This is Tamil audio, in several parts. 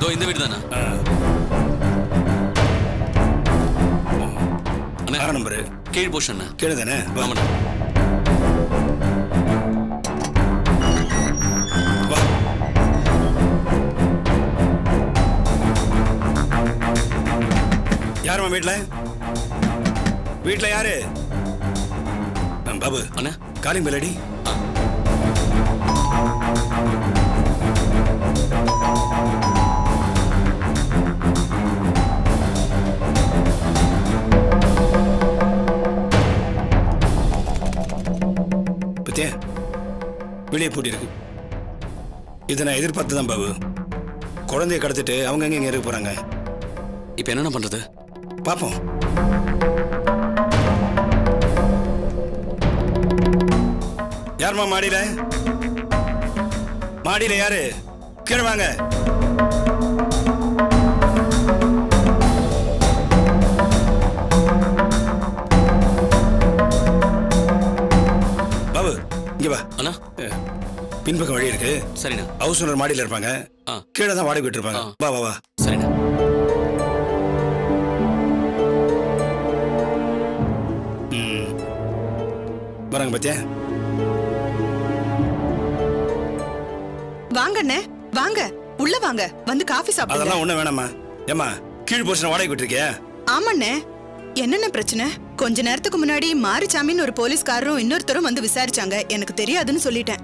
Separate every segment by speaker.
Speaker 1: இதோ இந்த வீடு தானே அண்ணா
Speaker 2: ஆறாம் நம்பரு
Speaker 1: கீழ் போஷன் அண்ணா
Speaker 2: கீழே தானே வா
Speaker 1: ஆமாண்ணா
Speaker 2: வா யாரும்மா வீட்டில் வீட்டில் யாரு ஆ, பாபு
Speaker 1: அண்ணா
Speaker 2: காலிங் பெல் அடி பத்தியா வெளியே பூட்டியிருக்கு இதை நான் எதிர்பார்த்து தான் பாபு குழந்தைய கடத்திட்டு அவங்க எங்க இருக்க போறாங்க
Speaker 1: இப்போ என்னென்ன பண்றது
Speaker 2: பார்ப்போம் யாரும்மா மாடியில மாடியில யாரு கீழே வாங்க பாபு இங்க வா
Speaker 1: அண்ணா
Speaker 2: அஹ், பின்பக்கம் வழி இருக்கு
Speaker 1: சரிண்ணா
Speaker 2: ஹவுஸ் ஓனர் மாடியில இருப்பாங்க
Speaker 1: ஆ
Speaker 2: கீழே தான் வாடகை விட்டுருப்பாங்க
Speaker 1: ஆ.
Speaker 2: வா வா வா
Speaker 1: சரிண்ணா
Speaker 2: வராங்க பத்தியா
Speaker 3: வாங்க அண்ணே வாங்க உள்ள வாங்க வந்து காஃபி சாப்பிடுங்க
Speaker 2: அதெல்லாம் ஒண்ணும் வேணாம்மா ஏம்மா கீழ் போர்ஷன் வாடகை விட்டுருக்கியா
Speaker 3: ஆமாண்ணே என்னென்ன பிரச்சனை கொஞ்ச நேரத்துக்கு முன்னாடி மாரிச்சாமின்னு ஒரு போலீஸ்காரரும் இன்னொருத்தரும் வந்து விசாரிச்சாங்க எனக்கு தெரியாதுன்னு சொல்லிட்டேன்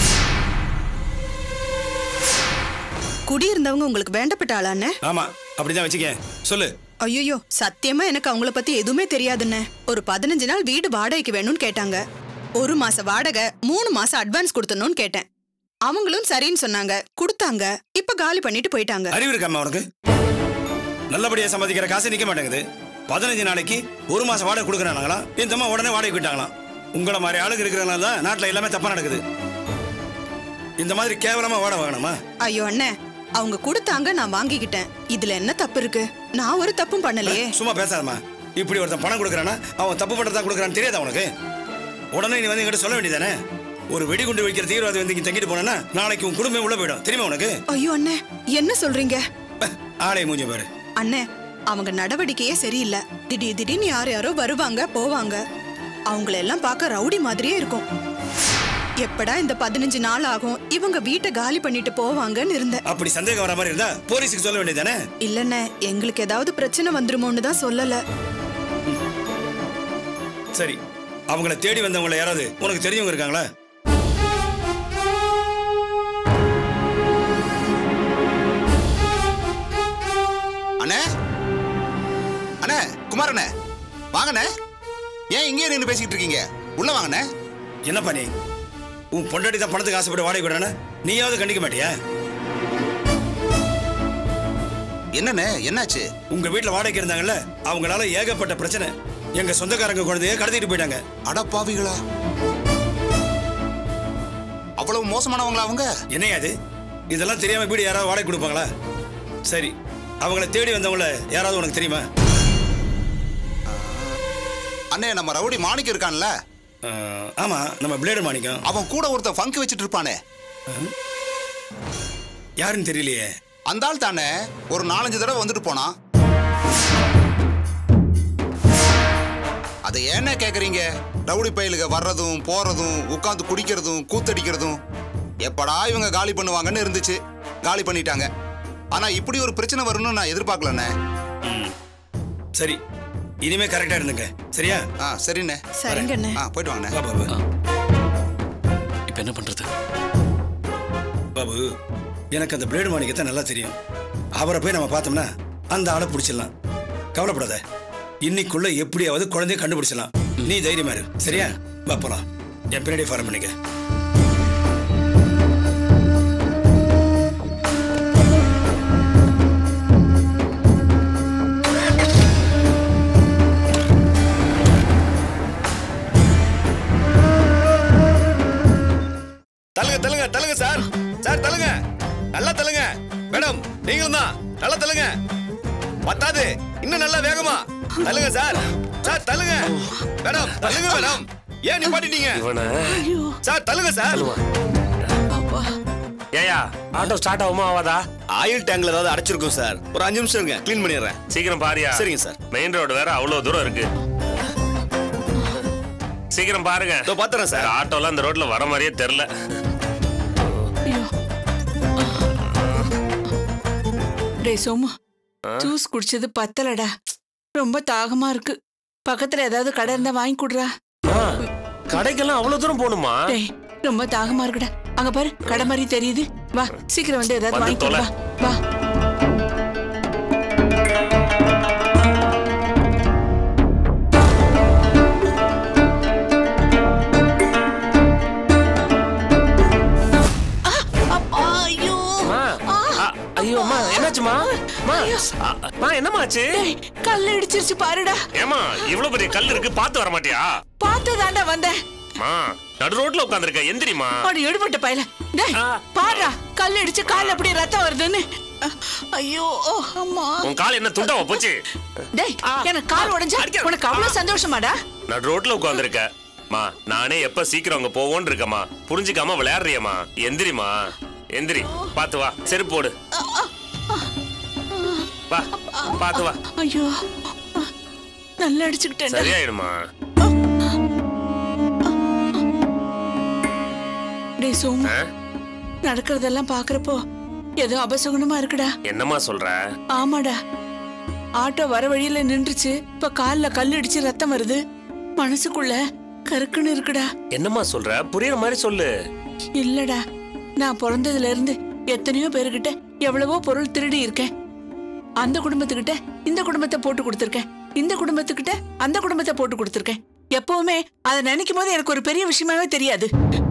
Speaker 3: குடியிருந்தவங்க உங்களுக்கு வேண்டப்பட்ட ஆளாண்ணே
Speaker 2: ஆமா அப்படிதான் வச்சுக்க சொல்லு
Speaker 3: ஐயோ சத்தியமா எனக்கு அவங்கள பத்தி எதுவுமே தெரியாதுண்ணே ஒரு பதினஞ்சு நாள் வீடு வாடகைக்கு வேணும்னு கேட்டாங்க ஒரு மாச வாடகை மூணு மாசம் அட்வான்ஸ் கொடுத்தணும்னு கேட்டேன் அவங்களும் சரின்னு சொன்னாங்க கொடுத்தாங்க இப்ப காலி பண்ணிட்டு போயிட்டாங்க
Speaker 2: அறிவு இருக்காம்மா உனக்கு நல்லபடியா சம்பாதிக்கிற காசு நிக்க மாட்டேங்குது பதினஞ்சு நாளைக்கு ஒரு மாசம் வாடகை கொடுக்குறாங்களாம் இந்த அம்மா உடனே வாடகை விட்டாங்களாம் உங்களை மாதிரி ஆளுங்க இருக்கிறனால தான் நாட்டுல எல்லாமே தப்பா நடக்குது இந்த மாதிரி கேவலமா வாடகை வாங்கணுமா
Speaker 3: ஐயோ அண்ணே அவங்க கொடுத்தாங்க நான் வாங்கிக்கிட்டேன் இதுல என்ன தப்பு இருக்கு நான் ஒரு தப்பும் பண்ணலையே
Speaker 2: சும்மா பேசாதம்மா இப்படி ஒருத்தன் பணம் கொடுக்குறானா அவன் தப்பு பண்றதா கொடுக்குறான்னு தெரியாதா உனக்கு உடனே நீ வந்து என்கிட்ட சொல்ல வேண்டியதானே ஒரு வெடிகுண்டு வைக்கிற தீவிரவாதி வந்து இங்க தங்கிட்டு போனா நாளைக்கு உன் குடும்பம் உள்ள போயிடும் தெரியுமா உனக்கு
Speaker 3: ஐயோ அண்ணே என்ன சொல்றீங்க
Speaker 2: அஹ், ஆளை மூஞ்சி பாரு
Speaker 3: அண்ணே அவங்க நடவடிக்கையே சரியில்லை திடீர் திடீர்னு யார் யாரோ வருவாங்க போவாங்க அவங்கள எல்லாம் பார்க்க ரவுடி மாதிரியே இருக்கும் எப்படா இந்த பதினஞ்சு நாள் ஆகும் இவங்க வீட்டை காலி பண்ணிட்டு போவாங்கன்னு இருந்தேன்
Speaker 2: அப்படி சந்தேகம் வர மாதிரி இருந்தா போலீஸுக்கு சொல்ல வேண்டியதானே
Speaker 3: இல்லண்ணே எங்களுக்கு ஏதாவது பிரச்சனை வந்துருமோன்னு தான் சொல்லல
Speaker 2: சரி அவங்கள தேடி வந்தவங்கள யாராவது உனக்கு தெரிஞ்சவங்க இருக்காங்களா
Speaker 4: அண்ணே அண்ணே குமார் அண்ணே வாங்கண்ணே ஏன் இங்கேயே நின்று பேசிக்கிட்டு இருக்கீங்க உள்ள வாங்கண்ணே
Speaker 2: என்னப்பா நீ உன் பொண்டாட்டி தான் பணத்துக்கு ஆசைப்பட்டு வாடகை விடுறானே நீயாவது கண்டிக்க மாட்டியா
Speaker 4: என்னண்ணே என்னாச்சு
Speaker 2: உங்க வீட்டுல வாடகைக்கு இருந்தாங்கல்ல அவங்களால ஏகப்பட்ட பிரச்சனை எங்க சொந்தக்காரங்க குழந்தைய கடத்திட்டு போயிட்டாங்க
Speaker 4: அடப்பாவிகளா அவ்வளவு மோசமானவங்களா அவங்க
Speaker 2: என்னையா அது இதெல்லாம் தெரியாம வீடு யாராவது வாடகை கொடுப்பாங்களா சரி அவங்கள தேடி வந்தவங்கள யாராவது உனக்கு தெரியுமா
Speaker 4: அண்ணே நம்ம ரவுடி மாணிக்கம் இருக்கான்ல
Speaker 2: அஹ், ஆமா நம்ம பிளேடு மாணிக்கம்
Speaker 4: அவன் கூட ஒருத்தன் ஃபங்க் வச்சுட்டு இருப்பானே
Speaker 2: யாருன்னு தெரியலையே
Speaker 4: அந்த ஆள் தானே ஒரு நாலஞ்சு தடவை வந்துட்டு போனான் அதை ஏன்னே கேக்குறீங்க ரவுடி பயிலுக வர்றதும் போறதும் உட்காந்து குடிக்கிறதும் கூத்தடிக்கிறதும் எப்படா இவங்க காலி பண்ணுவாங்கன்னு இருந்துச்சு காலி பண்ணிட்டாங்க ஆனா இப்படி ஒரு பிரச்சனை வரும்னு நான் எதிர்பார்க்கலண்ணே
Speaker 2: ம். சரி இனிமே கரெக்டா இருந்துங்க சரியா
Speaker 4: ஆ சரிண்ணே
Speaker 3: சரிங்க அண்ணே
Speaker 4: ஆ போயிட்டு வாங்கண்ணே
Speaker 2: வா பாபு
Speaker 1: இப்போ என்ன பண்றது
Speaker 2: பாபு எனக்கு அந்த பிளேடு மாணிக்கத்தை நல்லா தெரியும் அவரை போய் நம்ம பார்த்தோம்னா அந்த ஆளை பிடிச்சிடலாம் கவலைப்படாத இன்னைக்குள்ள எப்படியாவது குழந்தைய கண்டுபிடிச்சிடலாம் நீ தைரியமா இரு சரியா வா போலாம் என் பின்னாடி ஃபாரம் பண்ணிக்க
Speaker 5: தள்ளுங்க தள்ளுங்க தள்ளுங்க சார் சார் தள்ளுங்க நல்லா தள்ளுங்க மேடம் நீங்களும் தான் நல்லா தள்ளுங்க பத்தாது இன்னும் நல்லா வேகமா தள்ளுங்க சார் சார் தள்ளுங்க மேடம் தள்ளுங்க மேடம் ஏன் நிப்பாட்டிட்டீங்க
Speaker 1: இவனை
Speaker 5: சார் தள்ளுங்க சார்
Speaker 6: ஏயா ஆட்டோ ஸ்டார்ட் ஆகுமா ஆவாதா
Speaker 5: ஆயில் டேங்க்ல ஏதாவது அடைச்சிருக்கும் சார் ஒரு அஞ்சு நிமிஷம் இருங்க க்ளீன் பண்ணிடுறேன்
Speaker 6: சீக்கிரம் பாரியா
Speaker 5: சரிங்க சார்
Speaker 6: மெயின் ரோடு வேற அவ்வளவு தூரம் இருக்கு சீக்கிரம் பாருங்க
Speaker 5: இதோ பாத்துறேன் சார்
Speaker 6: ஆட்டோலாம் இந்த ரோட்ல வர மாதிரியே தெரியல
Speaker 7: ஐயோ டேய் சோமு ஜூஸ் குடிச்சது பத்தலடா ரொம்ப தாகமா இருக்கு பக்கத்துல ஏதாவது கடை இருந்தா வாங்கி குடுறா
Speaker 6: ஆ, கடைக்கெல்லாம் அவ்வளவு தூரம் போகணுமா
Speaker 7: டேய் ரொம்ப தாகமா இருக்குடா அங்க பாரு கடை மாதிரி தெரியுது வா சீக்கிரம் வந்து ஏதாவது
Speaker 6: வந்து
Speaker 7: வாங்கி கொடு
Speaker 6: தொலை.
Speaker 7: வா வா ஐயோ
Speaker 6: அம்மா, ஆ, ஐயோ அம்மா என்னாச்சுமா அம்மா, ஆ, அம்மா என்னம்மா ஆச்சு
Speaker 7: டேய் கல் இடிச்சிருச்சு பாருடா
Speaker 6: ஏமா இவ்வளவு பெரிய கல் இருக்கு பார்த்து வர மாட்டியா
Speaker 7: பார்த்து தாண்டா வந்தேன்
Speaker 6: அம்மா நடு ரோட்ல உட்காந்துருக்க எந்திரிமா
Speaker 7: அவன் எடுபட்ட பயல டேய்
Speaker 6: ஆ.
Speaker 7: பாருடா கல் இடிச்சு கால் அப்படியே ரத்தம் வருதுன்னு அ, ஐயோ ஓ, அம்மா
Speaker 6: உன் கால் என்ன துண்டாவா போச்சு
Speaker 7: டேய்
Speaker 6: ஆ.
Speaker 7: எனக்கு கால் உடைஞ்சா
Speaker 6: அடிக்காத.
Speaker 7: உனக்கு அவ்வளவு சந்தோஷமாடா
Speaker 6: நடு ரோட்ல உட்காந்துருக்க மா நானே எப்ப சீக்கிரம் அங்க போவோன்னு இருக்கமா புரிஞ்சுக்காம விளையாடுறியம்மா எந்திரிமா எந்திரி பாத்து வா செருப்பு போடு வா பாத்து வா
Speaker 7: ஐயோ அ, நல்லா அடிச்சுக்கிட்டேன்டா
Speaker 6: சரியாயிடுமா
Speaker 7: டேய் சோமு
Speaker 6: ஆ?
Speaker 7: நடக்கிறதெல்லாம் பாக்குறப்போ ஏதோ அபசகுணமா இருக்குடா
Speaker 6: என்னம்மா சொல்ற
Speaker 7: ஆமாடா ஆட்டோ வர வழியில நின்றுச்சு இப்ப கால்ல கல் இடிச்சு ரத்தம் வருது மனசுக்குள்ள கருக்குன்னு இருக்குடா
Speaker 6: என்னம்மா சொல்ற புரியுற மாதிரி சொல்லு
Speaker 7: இல்லடா நான் பிறந்ததுல இருந்து எத்தனையோ பேருகிட்ட எவ்வளவோ பொருள் திருடி இருக்கேன் அந்த குடும்பத்துக்கிட்ட இந்த குடும்பத்தை போட்டு கொடுத்துருக்கேன் இந்த குடும்பத்துக்கிட்ட அந்த குடும்பத்தை போட்டு கொடுத்துருக்கேன் எப்பவுமே அதை நினைக்கும் போது எனக்கு ஒரு பெரிய விஷயமாவே தெரியாது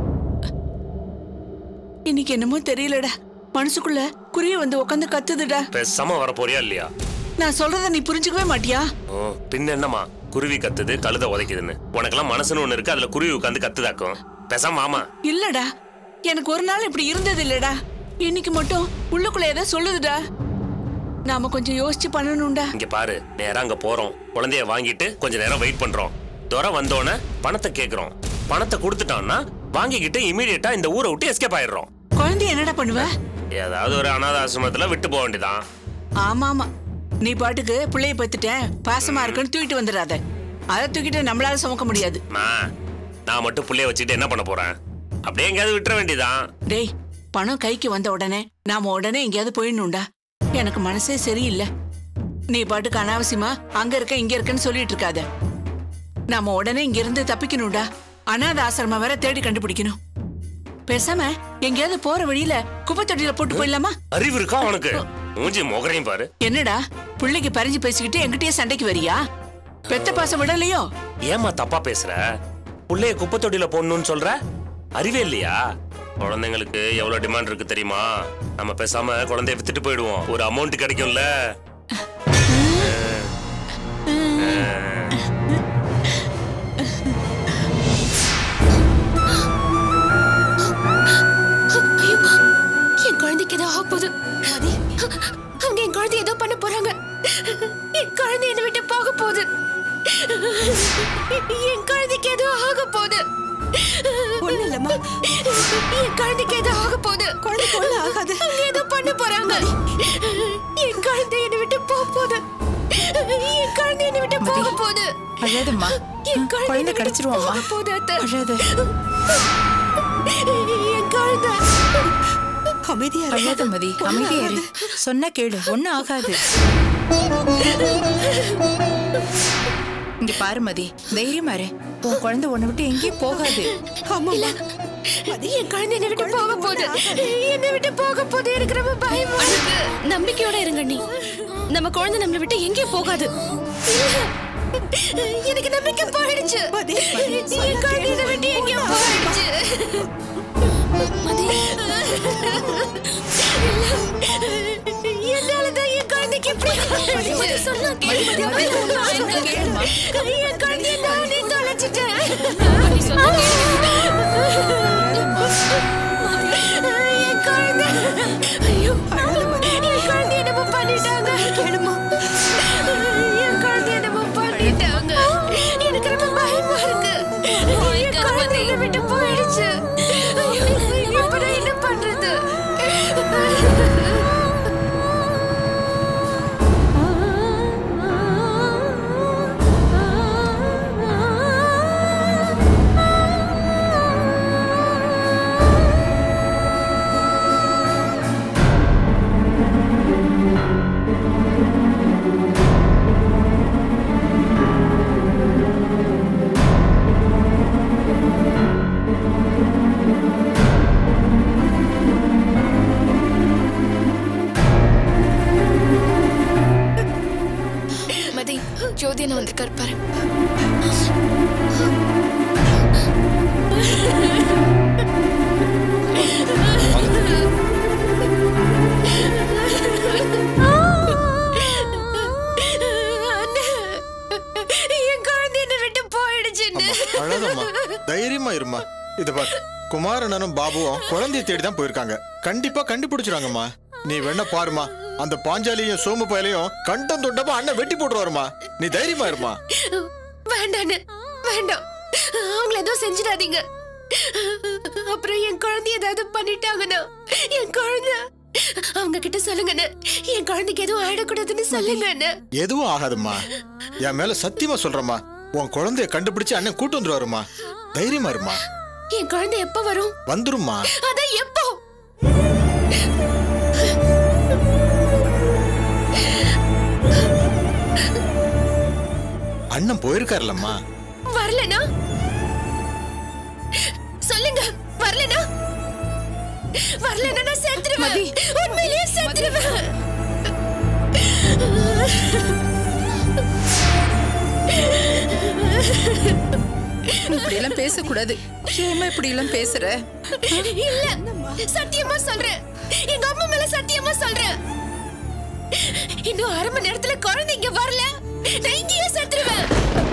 Speaker 7: இன்னைக்கு என்னமோ தெரியலடா மனசுக்குள்ள குருவி வந்து உட்காந்து கத்துதுடா
Speaker 6: பேசாம வர போறியா இல்லையா
Speaker 7: நான் சொல்றத நீ புரிஞ்சுக்கவே மாட்டியா
Speaker 6: ஓ பின்ன என்னம்மா குருவி கத்துது கழுத உதைக்குதுன்னு உனக்கெல்லாம் மனசுன்னு ஒண்ணு இருக்கு அதுல குருவி உட்காந்து கத்துதாக்கும் பேசாம ஆமா
Speaker 7: இல்லடா எனக்கு ஒரு நாள் இப்படி இருந்தது இல்லடா இன்னைக்கு மட்டும் உள்ளுக்குள்ள ஏதோ சொல்லுதுடா நாம கொஞ்சம் யோசிச்சு பண்ணணும்டா
Speaker 6: இங்க பாரு நேரா அங்க போறோம் குழந்தைய வாங்கிட்டு கொஞ்ச நேரம் வெயிட் பண்றோம் துரை வந்தோடனே பணத்தை கேக்குறோம் பணத்தை கொடுத்துட்டான்னா வாங்கிக்கிட்டு இமீடியட்டா இந்த ஊரை விட்டு எஸ்கேப் ஆயிடுறோம்
Speaker 7: குழந்தைய என்னடா பண்ணுவ
Speaker 6: ஏதாவது ஒரு அனாத ஆசிரமத்துல விட்டு போக வேண்டியதான்
Speaker 7: ஆமா ஆமா நீ பாட்டுக்கு பிள்ளைய பத்துட்டேன் பாசமா இருக்குன்னு தூக்கிட்டு வந்துடாத அதை தூக்கிட்டு நம்மளால சுமக்க முடியாது
Speaker 6: மா நான் மட்டும் புள்ளைய வச்சுட்டு என்ன பண்ண போறேன் அப்படியே எங்கேயாவது விட்டுற வேண்டியதான்
Speaker 7: டேய் பணம் கைக்கு வந்த உடனே நாம உடனே எங்கேயாவது போயிடணும்டா எனக்கு மனசே சரியில்லை நீ பாட்டுக்கு அனாவசியமா அங்க இருக்க இங்க இருக்கன்னு சொல்லிட்டு இருக்காத நாம உடனே இங்க இருந்து தப்பிக்கணும்டா அனாத ஆசிரமம் வேற தேடி கண்டுபிடிக்கணும் பேசாம எங்கேயாவது போற வழியில குப்பை தொட்டியில போட்டு போயிடலாமா
Speaker 6: அறிவு இருக்கா உனக்கு மூஞ்சி முகரையும் பாரு
Speaker 7: என்னடா பிள்ளைக்கு பறிஞ்சு பேசிக்கிட்டு என்கிட்டயே சண்டைக்கு வரியா பெத்த பாசம் விடலையோ
Speaker 6: ஏமா தப்பா பேசுற புள்ளைய குப்பை தொட்டியில போடணும்னு சொல்ற அறிவே இல்லையா குழந்தைங்களுக்கு எவ்வளவு டிமாண்ட் இருக்கு தெரியுமா நம்ம பேசாம குழந்தைய வித்துட்டு போயிடுவோம் ஒரு அமௌண்ட் கிடைக்கும்ல
Speaker 8: ஐயோ, என் குழந்தைக்கு ஏதோ ஆக போகுது அவங்க என் குழந்தை ஏதோ பண்ண போறாங்க என் குழந்தை என்னை விட்டு போக போகுது என் குழந்தைக்கு ஏதோ ஆக போகுது
Speaker 3: ஒண்ணு இல்லம்மா
Speaker 8: என் குழந்தைக்கு ஏதோ ஆக போகுது
Speaker 3: குழந்தைக்கு ஒண்ணும் ஆகாது.
Speaker 8: அவங்க ஏதோ பண்ண போறாங்க என் குழந்தை என்னை விட்டு போக போகுது என் குழந்தை என்னை விட்டு போக போகுது
Speaker 9: அழாதம்மா
Speaker 8: என் குழந்தை
Speaker 9: குழந்தை
Speaker 8: என்னை விட்டு
Speaker 9: கிடைச்சிருவாம்மா
Speaker 8: போக போகுது அத்தை.
Speaker 9: அழாத
Speaker 8: என் குழந்தை
Speaker 3: அமைதியா இரு.
Speaker 9: அழாத மதி அமைதியா இரு சொன்னா கேளு ஒண்ணும் ஆகாது இங்க பாரு மதி தைரியமா இரு உன் குழந்தை உன்னை விட்டு எங்கேயும் போகாது
Speaker 3: ஆமாம்மா.
Speaker 8: என் குழந்தை என்னை விட்டு போக போகுது என்னை விட்டு போக போகுது எனக்கு ரொம்ப பயமா இருக்கு
Speaker 10: நம்பிக்கையோட இருங்க நீ நம்ம குழந்தை நம்மளை விட்டு எங்கேயும் போகாது
Speaker 8: இல்ல. எனக்கு நம்பிக்கை போயிடுச்சு
Speaker 3: மதி, மதி,
Speaker 8: என் குழந்தை என்னை விட்டு எங்கேயோ போயிடுச்சு என்னாலதான் என் குழந்தைக்கு இப்படி ஆயிடுச்சு.
Speaker 10: சொன்னா கேளு.
Speaker 9: கேளுமா
Speaker 8: என் குழந்தைய நானே தொலைச்சிட்டேன்
Speaker 10: நீ சொன்னா கேளு.
Speaker 8: என் குழந்தை ஐயோ என் குழந்தைய என்னமோ பண்ணிட்டாங்க
Speaker 3: கேளுமா
Speaker 8: என் குழந்தைய என்னமோ பண்ணிட்டாங்க எனக்கு ரொம்ப பயமா இருக்கு என் குழந்தை என்னை விட்டு போயிடுச்சு இப்ப நான் என்ன பண்றது இருக்காரு பாரு அண்ணே, என் குழந்தை என்னை விட்டு போயிடுச்சுன்னு
Speaker 11: அழாதம்மா தைரியமா இருமா இத பார் குமாரண்ணனும் பாபுவும் குழந்தைய தேடி தான் போயிருக்காங்க கண்டிப்பா கண்டுபிடிச்சிருவாங்கம்மா நீ வேணா பாருமா அந்த பாஞ்சாலியும் சோமு பயலையும் கண்டம் தொண்டமா அண்ணன் வெட்டி போட்டுருவாருமா நீ தைரியமா இருமா
Speaker 8: வேண்டாண்ணே வேண்டாம் அவங்கள எதுவும் செஞ்சிடாதீங்க அப்புறம் என் குழந்தை ஏதாவது பண்ணிட்டாங்கன்னா என் குழந்தை அவங்க கிட்ட சொல்லுங்கண்ணே என் குழந்தைக்கு எதுவும் ஆயிடக்கூடாதுன்னு சொல்லுங்கண்ணே
Speaker 11: எதுவும் ஆகாதும்மா என் மேல சத்தியமா சொல்றேம்மா உன் குழந்தைய கண்டுபிடிச்சு அண்ணன் கூட்டு வந்துருவாருமா தைரியமா இருமா
Speaker 8: என் குழந்தை எப்ப வரும்
Speaker 11: வந்துரும்மா
Speaker 8: அதான் எப்போ
Speaker 11: அண்ணன் போயிருக்காருலம்மா
Speaker 8: வரலனா சொல்லுங்க வரலனா வரலனா நான் செத்துருவேன் உண்மையிலேயே செத்துருவேன்
Speaker 9: இப்படி எல்லாம் பேசக்கூடாது ஏமா இப்படி எல்லாம் பேசுற
Speaker 8: இல்ல சத்தியமா சொல்றேன் எங்க அம்மா மேல சத்தியமா சொல்றேன் இன்னும் அரை மணி நேரத்துல குழந்தை இங்க வரல நான் இங்கேயே செத்துருவேன்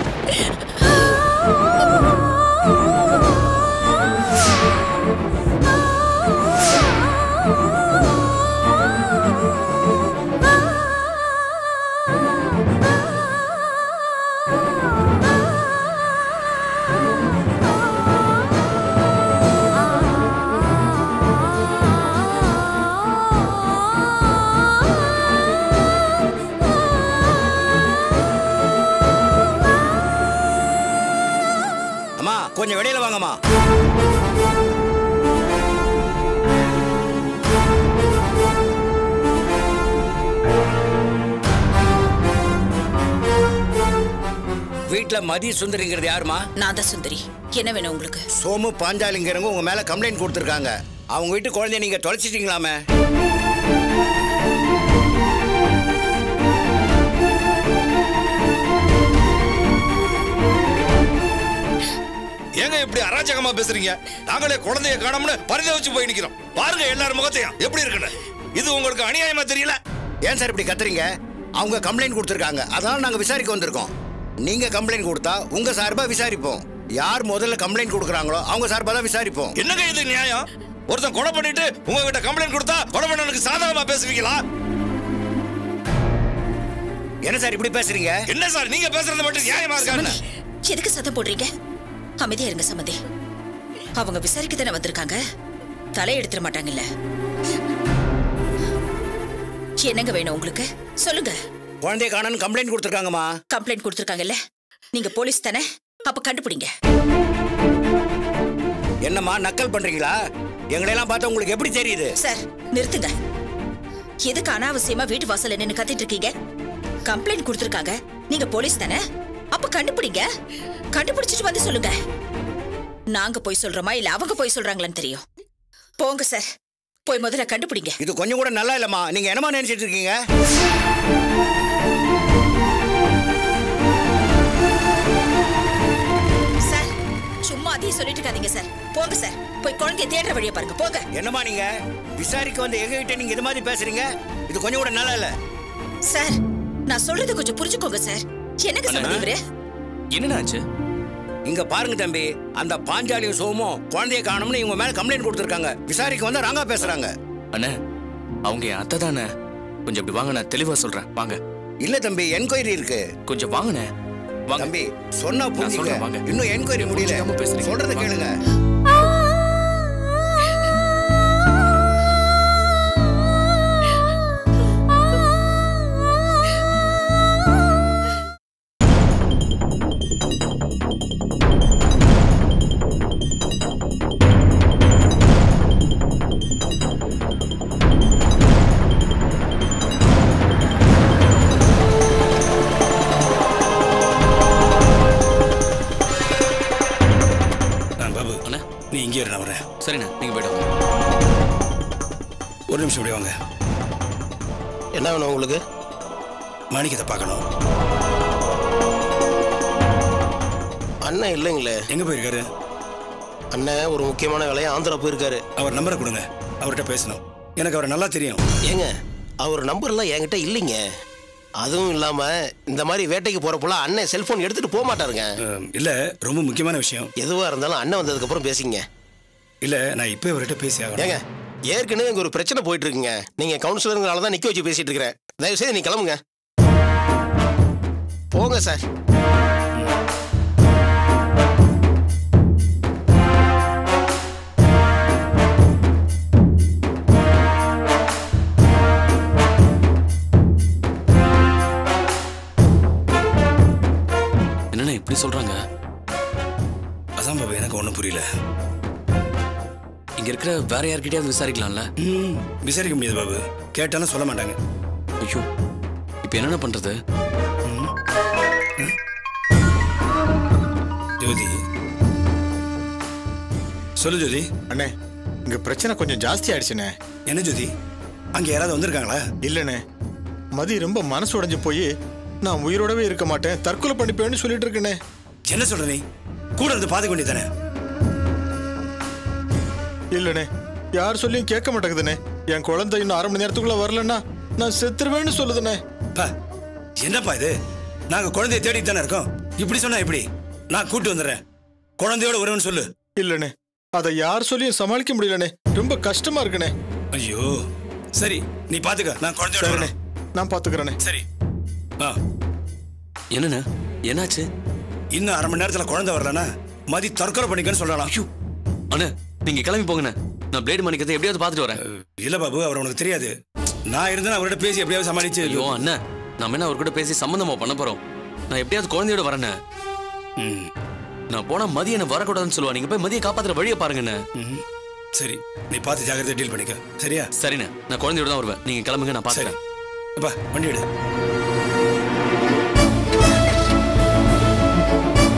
Speaker 2: அம்மா கொஞ்சம் வெளியில வாங்கம்மா வீட்ல மதி சுந்தரிங்கிறது யாருமா
Speaker 12: நான் தான் சுந்தரி என்ன வேணும் உங்களுக்கு
Speaker 2: சோமு பாஞ்சாலிங்கிறவங்க உங்க மேல கம்ப்ளைண்ட் கொடுத்துருக்காங்க அவங்க வீட்டு குழந்தைய நீங்க தொலைச்சிட்டீங்களாமே
Speaker 5: ஏங்க இப்படி அராஜகமா பேசுறீங்க நாங்களே குழந்தைய காணோம்னு பரிதவிச்சு போய் நிக்கிறோம் பாருங்க எல்லாரும் முகத்தையும் எப்படி இருக்குன்னு இது உங்களுக்கு அநியாயமா தெரியல
Speaker 2: ஏன் சார் இப்படி கத்துறீங்க அவங்க கம்ப்ளைண்ட் கொடுத்துருக்காங்க அதனால நாங்க விசாரிக்க வந்திருக்கோம் நீங்க கம்ப்ளைண்ட் கொடுத்தா உங்க சார்பா விசாரிப்போம் யார் முதல்ல கம்ப்ளைண்ட் கொடுக்குறாங்களோ அவங்க சார்பா தான் விசாரிப்போம்
Speaker 5: என்னங்க இது நியாயம் ஒருத்தன் கொலை பண்ணிட்டு உங்ககிட்ட கம்ப்ளைண்ட் கொடுத்தா கொலை பண்ணனுக்கு சாதகமா பேசுவீங்களா
Speaker 2: என்ன சார் இப்படி பேசுறீங்க
Speaker 5: என்ன சார் நீங்க பேசுறது மட்டும் நியாயமா இருக்கான்னு
Speaker 12: எதுக்கு சத்தம் போடுறீங்க அமைதியா இருங்க சம்மதி அவங்க விசாரிக்க தானே வந்திருக்காங்க தலை எடுத்துட மாட்டாங்கல்ல என்னங்க வேணும் உங்களுக்கு சொல்லுங்க
Speaker 2: குழந்தைய காணோன்னு கம்ப்ளைண்ட் கொடுத்துருக்காங்கம்மா
Speaker 12: கம்ப்ளைண்ட் கொடுத்துருக்காங்கல்ல நீங்க போலீஸ் தானே அப்ப கண்டுபிடிங்க
Speaker 2: என்னம்மா நக்கல் பண்றீங்களா எங்களையெல்லாம் பார்த்தா உங்களுக்கு எப்படி தெரியுது
Speaker 12: சார் நிறுத்துங்க எதுக்கு அனாவசியமா வீட்டு வாசல்ல நின்னு கத்திட்டு இருக்கீங்க கம்ப்ளைண்ட் கொடுத்துருக்காங்க நீங்க போலீஸ் தானே அப்ப கண்டுபிடிங்க கண்டுபிடிச்சிட்டு வந்து சொல்லுங்க நாங்க போய் சொல்றோமா இல்ல அவங்க போய் சொல்றாங்களான்னு தெரியும் போங்க சார் போய் முதல்ல கண்டுபிடிங்க
Speaker 2: இது கொஞ்சம் கூட நல்லா இல்லம்மா நீங்க என்னமா நினைச்சிட்டு இருக்கீங்க
Speaker 12: சார் சும்மா அதையும் சொல்லிட்டு இருக்காதீங்க சார் போங்க சார் போய் குழந்தைய தேடுற வழியை பாருங்க போங்க
Speaker 2: என்னம்மா நீங்க விசாரிக்க வந்த எங்க கிட்ட நீங்க இது மாதிரி பேசுறீங்க இது கொஞ்சம் கூட நல்லா இல்ல
Speaker 12: சார் நான் சொல்றது கொஞ்சம் புரிஞ்சுக்கோங்க சார் என்னங்க சம்மதி இவரு
Speaker 1: என்னடா ஆச்சு
Speaker 2: இங்க பாருங்க தம்பி அந்த பாஞ்சாலியும் சோமும் குழந்தைய காணும்னு இவங்க மேல கம்ப்ளைண்ட் கொடுத்துருக்காங்க விசாரிக்க வந்தா ராங்கா பேசுறாங்க
Speaker 1: அண்ணே அவங்க என் அத்தை தானே கொஞ்சம் இப்படி வாங்க நான் தெளிவா சொல்றேன் வாங்க
Speaker 2: இல்ல தம்பி என்கொயரி இருக்கு
Speaker 1: கொஞ்சம் வாங்கண்ணே வாங்க
Speaker 2: தம்பி சொன்னா
Speaker 1: நான் சொல்றேன், வாங்க.
Speaker 2: புரிஞ்சுக்க இன்னும் என்கொயரி முடியல
Speaker 1: புரிஞ்சுக்காம பேசுறீங்க.
Speaker 2: சொல்றத
Speaker 1: வாங்க.
Speaker 2: கேளுங்க ஆ, பாபு
Speaker 1: அண்ணே
Speaker 2: நீ இங்கே இரு நான் வரேன்
Speaker 1: சரிண்ணே நீங்க போயிட்டு வாங்க
Speaker 2: ஒரு நிமிஷம் இப்படி வாங்க
Speaker 13: என்ன வேணும் உங்களுக்கு
Speaker 2: மாணிக்கத்தை பார்க்கணும்
Speaker 13: அண்ணன் இல்லைங்களே
Speaker 2: எங்க போயிருக்காரு
Speaker 13: அண்ணன் ஒரு முக்கியமான வேலையை ஆந்திரா போயிருக்காரு
Speaker 2: அவர் நம்பரை கொடுங்க அவர்கிட்ட பேசணும் எனக்கு அவரை நல்லா தெரியும்
Speaker 13: ஏங்க அவர் நம்பர்லாம் என்கிட்ட இல்லைங்க அதுவும் இல்லாம இந்த மாதிரி வேட்டைக்கு போறப்போலாம் அண்ணன் செல்போன் எடுத்துட்டு போக மாட்டாருங்க
Speaker 2: அஹ், இல்ல ரொம்ப முக்கியமான விஷயம்
Speaker 13: எதுவா இருந்தாலும் அண்ணன் வந்ததுக்கு அப்புறம் பேசிங்க
Speaker 2: இல்ல நான் இப்போ இவர்கிட்ட பேசி ஆகணும்
Speaker 13: ஏங்க ஏற்கனவே இங்க ஒரு பிரச்சனை போயிட்டு இருக்குங்க நீங்க கவுன்சிலருங்களால தான் நிக்க வச்சு பேசிட்டு இருக்கிறேன் தயவு செய்து நீ கிளம்புங்க போங்க சார்
Speaker 1: என்னண்ணே இப்படி சொல்றாங்க
Speaker 2: அதான் பாபு எனக்கு ஒன்றும் புரியல
Speaker 1: இங்க இருக்கிற வேற யார்கிட்டயாவது விசாரிக்கலாம்ல
Speaker 2: ம், விசாரிக்க முடியாது பாபு கேட்டாலும் சொல்ல மாட்டாங்க
Speaker 1: ஐயோ இப்போ என்னென்ன பண்றது
Speaker 2: ஜோதி சொல்லு ஜோதி
Speaker 11: அண்ணே இங்க பிரச்சனை கொஞ்சம் ஜாஸ்தி ஆயிடுச்சுண்ணே
Speaker 2: என்ன ஜோதி அங்க யாராவது வந்திருக்காங்களா
Speaker 11: இல்லண்ணே மதி ரொம்ப மனசு உடைஞ்சு போய் நான் உயிரோடவே இருக்க மாட்டேன் தற்கொலை பண்ணிப்பேன்னு சொல்லிட்டு இருக்கேனே
Speaker 2: என்ன சொல்ற நீ கூட இருந்து பார்த்துக்க வேண்டியதானே
Speaker 11: இல்லண்ணே யார் சொல்லியும் கேட்க மாட்டேங்குதுண்ணே என் குழந்தை இன்னும் அரை மணி நேரத்துக்குள்ள வரலன்னா நான் செத்துருவேன்னு சொல்லுதுண்ணே
Speaker 2: பா என்னப்பா இது நாங்க குழந்தைய தேடிட்டு தானே இருக்கோம் இப்படி சொன்னா எப்படி நான் கூட்டு வந்துடுறேன் குழந்தையோட வருவேன்னு சொல்லு
Speaker 11: இல்லண்ணே அதை யார் சொல்லியும் சமாளிக்க முடியலண்ணே ரொம்ப கஷ்டமா இருக்குண்ணே
Speaker 2: ஐயோ சரி நீ பாத்துக்க நான் குழந்தையோட
Speaker 11: சரிண்ணே
Speaker 2: வரேன்
Speaker 11: நான் பாத்துக்கிறேண்ணே
Speaker 2: சரி ஆ
Speaker 1: என்னண்ணே என்னாச்சு
Speaker 2: இன்னும் அரை மணி நேரத்துல குழந்தை வரலனா மதி தற்கொலை பண்ணிக்கன்னு சொல்லலாம்
Speaker 1: அண்ணே நீங்க கிளம்பி போங்கண்ணே நான் பிளேடு மணிக்கத்தை எப்படியாவது பார்த்துட்டு வரேன்
Speaker 2: இல்ல பாபு அவர் உனக்கு தெரியாது நான் இருந்தேன் அவர்கிட்ட பேசி எப்படியாவது சமாளிச்சு
Speaker 1: ஐயோ அண்ணே நம்ம என்ன அவர் கூட பேசி சம்மந்தமா பண்ண போறோம் நான் எப்படியாவது குழந்தையோட வரேண்ணே
Speaker 2: ம்,
Speaker 1: நான் போனா மதிய என்ன வரக்கூடாதுன்னு சொல்லுவா நீங்க போய் மதிய காப்பாத்துற வழியை பாருங்கண்ணே
Speaker 2: ம். சரி நீ பார்த்து ஜாக்கிரதையா டீல் பண்ணிக்க சரியா
Speaker 1: சரிண்ணே நான் குழந்தையோட தான் வருவேன் நீங்க கிளம்புங்க நான்
Speaker 2: சரி
Speaker 1: பாத்துக்கிறேன்
Speaker 2: அப்பா வண்டி எடு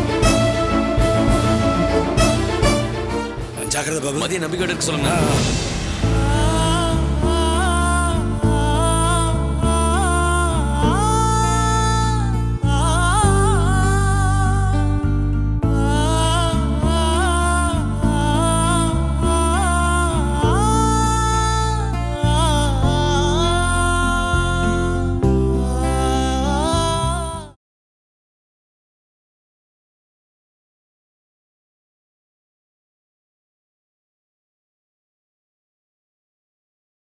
Speaker 2: ஜாக்கிரதை பாபு
Speaker 1: மதிய நம்பிக்கையோட இருக்க சொல்லுங்க
Speaker 2: ஆ, ஆ.